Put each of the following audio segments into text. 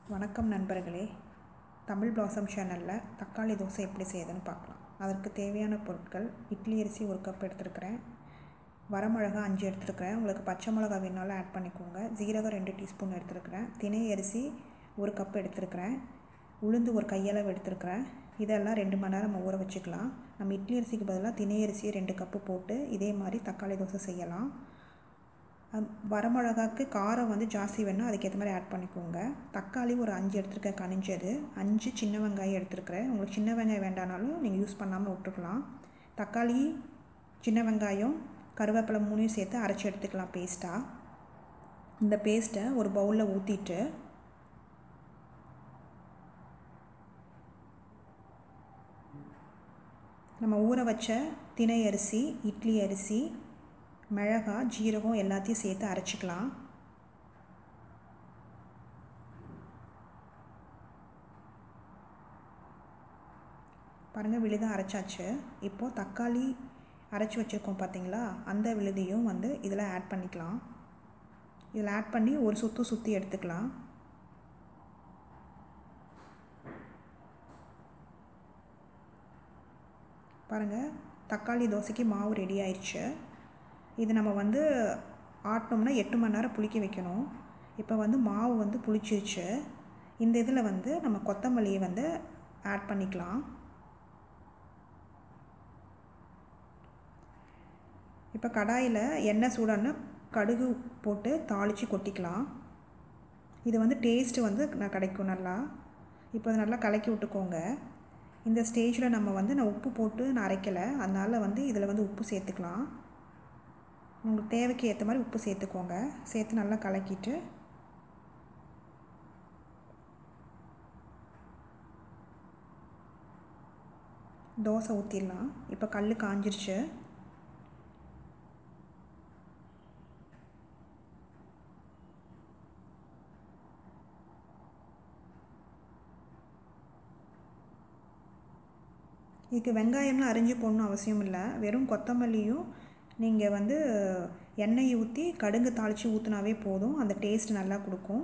வணக்கம் நண்பர்களே தமிழ் பிளாசம் சேனலில் தக்காளி தோசை எப்படி செய்யுதுன்னு பார்க்கலாம் அதற்கு தேவையான பொருட்கள் இட்லி அரிசி ஒரு கப் எடுத்துருக்கிறேன் வரமிளகா அஞ்சு எடுத்துருக்கிறேன் உங்களுக்கு பச்சை மிளகா வேணாலும் ஆட் பண்ணிக்கோங்க ஜீரகம் ரெண்டு டீஸ்பூன் எடுத்துருக்கிறேன் தினை அரிசி ஒரு கப் எடுத்துருக்கிறேன் உளுந்து ஒரு கையளவு எடுத்துருக்கிறேன் இதெல்லாம் ரெண்டு மணி நேரம் நம்ம ஊற வச்சுக்கலாம் நம்ம இட்லி அரிசிக்கு பதிலாக தினை அரிசி ரெண்டு கப்பு போட்டு இதே மாதிரி தக்காளி தோசை செய்யலாம் அம், வரமிளகாக்கு காரம் வந்து ஜாஸ்தி வேணும் அதுக்கேற்ற மாதிரி ஆட் பண்ணிக்கோங்க தக்காளி ஒரு அஞ்சு எடுத்துருக்கேன் கனிஞ்சது அஞ்சு சின்ன வெங்காயம் எடுத்துருக்கிறேன் உங்களுக்கு சின்ன வெங்காயம் வேண்டானாலும் நீங்கள் யூஸ் பண்ணாமல் விட்டுக்கலாம் தக்காளி சின்ன வெங்காயம் கருவேப்பிலை மூணையும் சேர்த்து அரைச்சி எடுத்துக்கலாம் பேஸ்ட்டாக இந்த பேஸ்ட்டை ஒரு பவுலில் ஊற்றிட்டு நம்ம ஊற வச்ச தினை அரிசி இட்லி அரிசி மிளகா ஜீரகம் எல்லாத்தையும் சேர்த்து அரைச்சிக்கலாம் பாருங்கள் விழுதாக அரைச்சாச்சு இப்போது தக்காளி அரைச்சி வச்சுருக்கோம் பார்த்தீங்களா அந்த விழுதையும் வந்து இதில் ஆட் பண்ணிக்கலாம் இதில் ஆட் பண்ணி ஒரு சுற்று சுற்றி எடுத்துக்கலாம் பாருங்கள் தக்காளி தோசைக்கு மாவு ரெடி ஆயிடுச்சு இது நம்ம வந்து ஆட்டினோம்னா எட்டு மணி நேரம் புளிக்க வைக்கணும் இப்போ வந்து மாவு வந்து புளிச்சிருச்சு இந்த இதில் வந்து நம்ம கொத்தமல்லியை வந்து ஆட் பண்ணிக்கலாம் இப்போ கடாயில் எண்ணெய் சூடான கடுகு போட்டு தாளித்து கொட்டிக்கலாம் இது வந்து டேஸ்ட்டு வந்து நான் கிடைக்கும் நல்லா இப்போ அதை நல்லா கலக்கி விட்டுக்கோங்க இந்த ஸ்டேஜில் நம்ம வந்து நான் உப்பு போட்டு நான் அரைக்கலை அதனால் வந்து இதில் வந்து உப்பு சேர்த்துக்கலாம் உங்களுக்கு தேவைக்கு ஏற்ற மாதிரி உப்பு சேர்த்துக்கோங்க சேர்த்து நல்லா கலக்கிட்டு தோசை ஊற்றிடலாம் இப்போ கல் காஞ்சிருச்சு இதுக்கு வெங்காயம்லாம் அரிஞ்சு போடணும் அவசியம் இல்லை வெறும் கொத்தமல்லியும் நீங்கள் வந்து எண்ணெய் ஊற்றி கடுகு தாளித்து ஊற்றினாவே போதும் அந்த டேஸ்ட் நல்லா கொடுக்கும்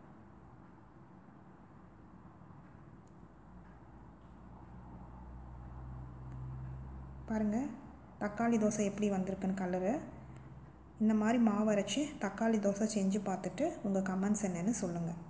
பாருங்கள் தக்காளி தோசை எப்படி வந்திருக்குன்னு கலரு இந்த மாதிரி மாவு அரைச்சி தக்காளி தோசை செஞ்சு பார்த்துட்டு உங்கள் கமெண்ட்ஸ் என்னென்னு சொல்லுங்கள்